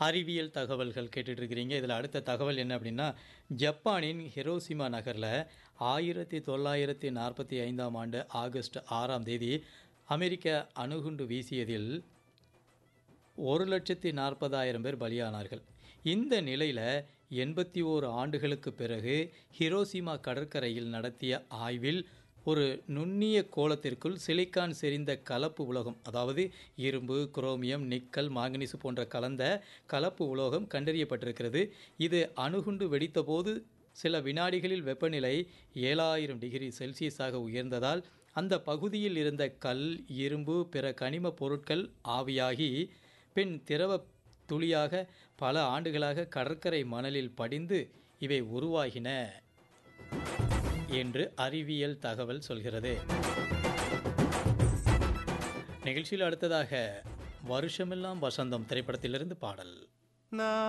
அறிவியல் தகவல்கள் கேட்டுட்டு இருக்கிறீங்க இதில் அடுத்த தகவல் என்ன அப்படின்னா ஜப்பானின் ஹிரோசிமா நகரில் ஆயிரத்தி தொள்ளாயிரத்தி நாற்பத்தி ஐந்தாம் ஆண்டு ஆகஸ்ட் ஆறாம் தேதி அமெரிக்க அணுகுண்டு வீசியதில் ஒரு லட்சத்தி நாற்பதாயிரம் பேர் பலியானார்கள் இந்த நிலையில் எண்பத்தி ஓரு ஆண்டுகளுக்கு பிறகு ஹிரோசிமா கடற்கரையில் நடத்திய ஆய்வில் ஒரு நுண்ணிய கோலத்திற்குள் சிலிக்கான் செறிந்த கலப்பு உலோகம் அதாவது இரும்பு குரோமியம் நிக்கல் மாங்கனீசு போன்ற கலந்த கலப்பு உலோகம் கண்டறியப்பட்டிருக்கிறது இது அணுகுண்டு வெடித்தபோது சில வினாடிகளில் வெப்பநிலை ஏழாயிரம் டிகிரி செல்சியஸாக உயர்ந்ததால் அந்த பகுதியில் இருந்த கல் இரும்பு பிற கனிம பொருட்கள் ஆவியாகி பின் திரவ துளியாக பல ஆண்டுகளாக கடற்கரை மணலில் படிந்து இவை உருவாகின என்று அறிவியல் தகவல் சொல்கிறது நிகழ்ச்சியில் அடுத்ததாக வருஷமெல்லாம் வசந்தம் திரைப்படத்திலிருந்து பாடல்